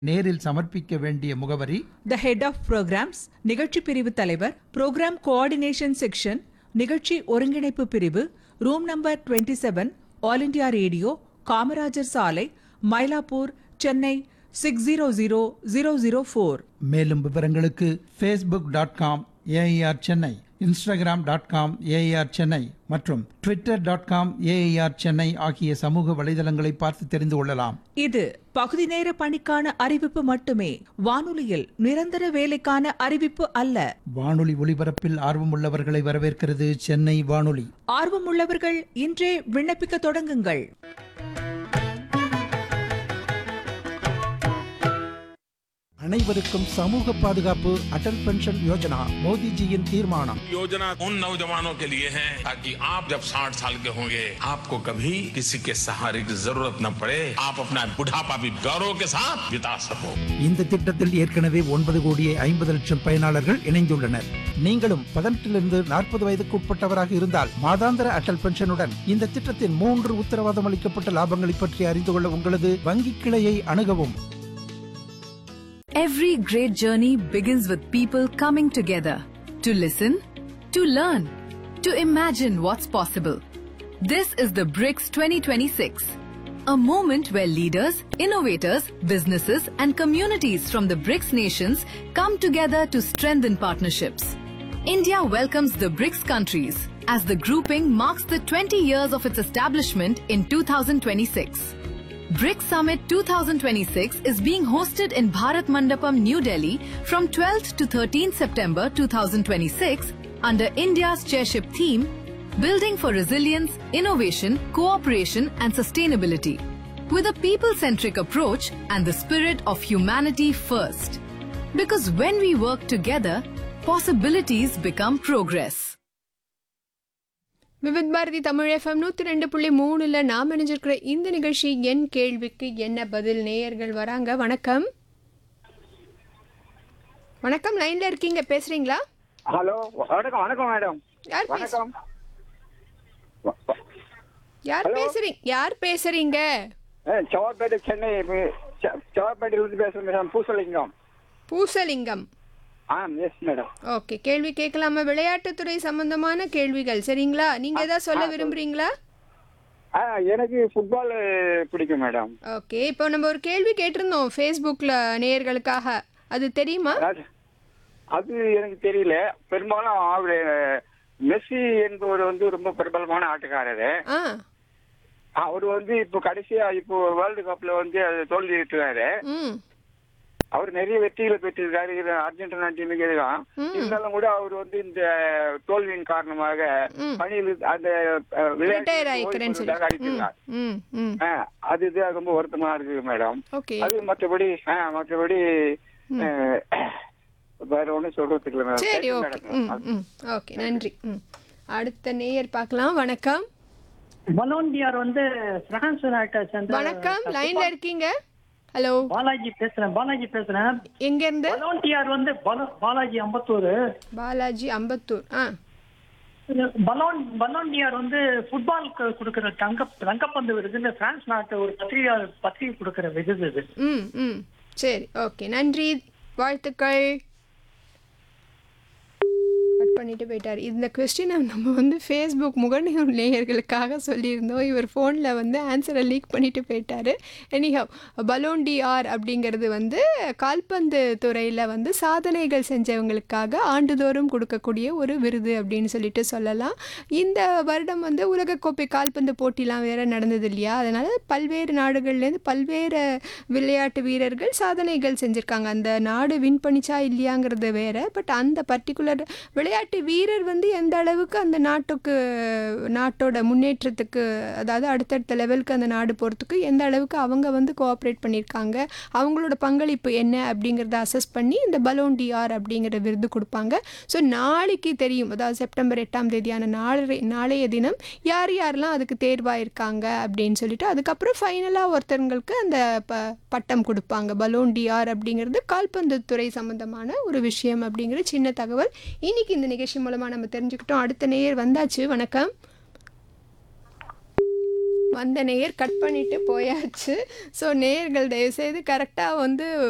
நேரில் சமர்ப்பிக்க வேண்டிய முகவரி த ஹெட் ஆஃப் ப்ரோக்ராம்ஸ் நிகழ்ச்சி பிரிவு தலைவர் ப்ரோக்ராம் கோஆர்டினேஷன் செக்ஷன் நிகழ்ச்சி ஒருங்கிணைப்பு பிரிவு room number 27 seven All India Radio Kamarajar சாலை Mylapore Chennai six zero zero zero zero four மேலும் விவரங்களுக்கு Facebook dot com AIR Chennai Instagram dot com AIR Chennai மற்றும் Twitter dot com AIR Chennai ஆகிய சமூக வலைதளங்களை பார்த்து தெரிந்து கொள்ளலாம் இது பகுதி நேர பணிக்கான அறிவிப்பு மட்டுமே வானொலியில் நிரந்தர வேலைக்கான அறிவிப்பு அல்ல வானொலி ஒலிபரப்பில் ஆர்வமுள்ளவர்களை வரவேற்கிறது சென்னை வானொலி ஆர்வமுள்ளவர்கள் இன்றே விண்ணப்பிக்க தொடங்குங்கள் அனைவருக்கும் சமூக பாதுகாப்பு அடல் பென்ஷன் யோஜனா மோடிஜியின் தீர்மானம் योजना उन नौजवानों के लिए है ताकि आप जब 60 साल के होंगे आपको कभी किसी के सहारे की जरूरत न पड़े आप अपना बुढ़ापा भी गौरव के साथ बिता सको இந்த திட்டத்தில் ஏற்கனவே ஒன்பது கோடியே ஐம்பது லட்சம் பயனாளர்கள் இணைந்துள்ளனர் நீங்களும் பதினெட்டிலிருந்து நாற்பது வயதுக்கு உட்பட்டவராக இருந்தால் மாதாந்திர அடல் பென்ஷனுடன் இந்த திட்டத்தின் மூன்று உத்தரவாதம் அளிக்கப்பட்ட லாபங்களை பற்றி அறிந்து கொள்ள உங்களது வங்கி கிளையை அணுகவும் Every great journey begins with people coming together to listen, to learn, to imagine what's possible. This is the BRICS 2026, a moment where leaders, innovators, businesses, and communities from the BRICS nations come together to strengthen partnerships. India welcomes the BRICS countries as the grouping marks the 20 years of its establishment in 2026. BRICS Summit 2026 is being hosted in Bharat Mandapam, New Delhi from 12th to 13th September 2026 under India's chairship theme Building for Resilience, Innovation, Cooperation and Sustainability with a people-centric approach and the spirit of humanity first. Because when we work together, possibilities become progress. Vividh Bharati Tamil FM நூற்றி ரெண்டு புள்ளி மூணுல நாம் இணைஞ்சிருக்கிற இந்த நிகழ்ச்சி என் கேள்விக்கு என்ன பதில் நேயர்கள் வராங்க வணக்கம் வணக்கம் லைன்ல இருக்கீங்க பேசுறீங்களா ஹலோ வணக்கம் வணக்கம் மேடம் யார் பேச வணக்கம் யார் Hello? பேசுறீங்க யார் பேசுறீங்க சவாப்பேட்டை சென்னை சவாப்பேட்டையிலிருந்து பேசுறேன் மேடம் பூசலிங்கம் பூசலிங்கம் ஆ எஸ் மேடம் ஓகே கேள்வி கேட்கலாமா விளையாட்டுத்துறை சம்பந்தமான கேள்விகள் சரிங்களா நீங்க ஏதாவது சொல்ல விரும்புறீங்களா ஆ எனக்கு ஃபுட்பால் பிடிக்கும் மேடம் ஓகே இப்போ நம்ம ஒரு கேள்வி கேட்டிருந்தோம் ஃபேஸ்புக்கில் நேயர்களுக்காக அது தெரியுமா அது அது எனக்கு தெரியல பெரும்பாலும் அவரு மெஸ்ஸி என்பவர் வந்து ரொம்ப பிரபலமான ஆட்டக்காரரு ஆ அவர் வந்து இப்போ கடைசியா இப்போ வேர்ல்டு கப்ல வந்து அது தோல்வி விட்டுறாரு ம் அவர் நிறைய வெற்றிகளை பெற்றிருக்காரு இது அர்ஜென்டினா டீமுக்கு எதிராக இருந்தாலும் கூட அவர் வந்து இந்த தோல்வியின் காரணமாக பணியில் அந்த அஹ், விளையாட்டு ரிட்டையர் ஆயிக்கிறேன்னு சொல்லி ஓய்வு அறிவிச்சிருக்கார். ம் ம் ஆ, அதுதான் ரொம்ப வருத்தமா இருக்கு மேடம் ஓகே அது மற்றபடி ஆ, மற்றபடி அஹ், வேற ஒண்ணும் சொல்றதுக்கு இல்லை மேடம் சரி Thank you, ஓகே madam. ம் ம் ஓகே நன்றி ம் அடுத்த நேயர் பார்க்கலாம் வணக்கம் பலோண்டியார் வந்து பிரான்ஸ் நாட்டை சேர்ந்த வணக்கம் லைன்ல இருக்கீங்க ஹலோ பாலாஜி பேசுறேன் பாலாஜி பேசுறேன் எங்க இருந்து பலோண்டியார் வந்து பல- பாலாஜி அம்பத்தூர் பாலாஜி அம்பத்தூர் ஆ பலோன் பலோண்டியார் வந்து ஃபுட்பாலுக்கு கொடுக்கிற தங்க தங்கப்பந்து விருதுன்னு பிரான்ஸ் நாட்டு ஒரு பத்திரிகை பத்திரிகை கொடுக்கிற விருது இது ம் ம் சரி ஓகே நன்றி வாழ்த்துக்கள் கட் பண்ணிட்டு போயிட்டார் இந்த கொஸ்டினை நம்ம வந்து ஃபேஸ்புக் முகநூல் நேயர்களுக்காக சொல்லியிருந்தோம் இவர் ஃபோனில் வந்து ஆன்சரை லீக் பண்ணிட்டு போயிட்டார் எனிஹவ் பலூன் டிஆர் அப்படிங்கிறது வந்து கால்பந்து துறையில் வந்து சாதனைகள் செஞ்சவங்களுக்காக ஆண்டுதோறும் கொடுக்கக்கூடிய ஒரு விருது அப்படின்னு சொல்லிட்டு சொல்லலாம் இந்த வருடம் வந்து உலகக்கோப்பை கால்பந்து போட்டிலாம் வேற நடந்தது இல்லையா அதனால் பல்வேறு நாடுகள்லேருந்து பல்வேறு விளையாட்டு வீரர்கள் சாதனைகள் செஞ்சுருக்காங்க அந்த நாடு வின் பண்ணிச்சா இல்லையாங்கிறது வேற பட் அந்த பர்டிகுலர் விளையாட்டு வீரர் வந்து எந்த அளவுக்கு அந்த நாட்டுக்கு நாட்டோட முன்னேற்றத்துக்கு அதாவது அடுத்தடுத்த லெவலுக்கு அந்த நாடு போகிறதுக்கு எந்த அளவுக்கு அவங்க வந்து கோஆப்ரேட் பண்ணியிருக்காங்க அவங்களோட பங்களிப்பு என்ன அப்படிங்கிறத அசஸ் பண்ணி இந்த பலோன் டிஆர் அப்படிங்கிற விருது கொடுப்பாங்க ஸோ நாளைக்கு தெரியும் அதாவது செப்டம்பர் எட்டாம் தேதியான நாளை நாளைய தினம் யார் யாரெல்லாம் அதுக்கு தேர்வாயிருக்காங்க அப்படின்னு சொல்லிட்டு அதுக்கப்புறம் ஃபைனலாக ஒருத்தங்களுக்கு அந்த ப பட்டம் கொடுப்பாங்க பலோன் டிஆர் அப்படிங்கிறது கால்பந்து துறை சம்மந்தமான ஒரு விஷயம் அப்படிங்கிற சின்ன தகவல் இன்னைக்கு இந்த நிகழ்ச்சி மூலமாக நம்ம தெரிஞ்சுக்கிட்டோம் அடுத்த நேயர் வந்தாச்சு வணக்கம் வந்த நேயர் கட் பண்ணிட்டு போயாச்சு ஸோ நேயர்கள் தயவுசெய்து கரெக்டாக வந்து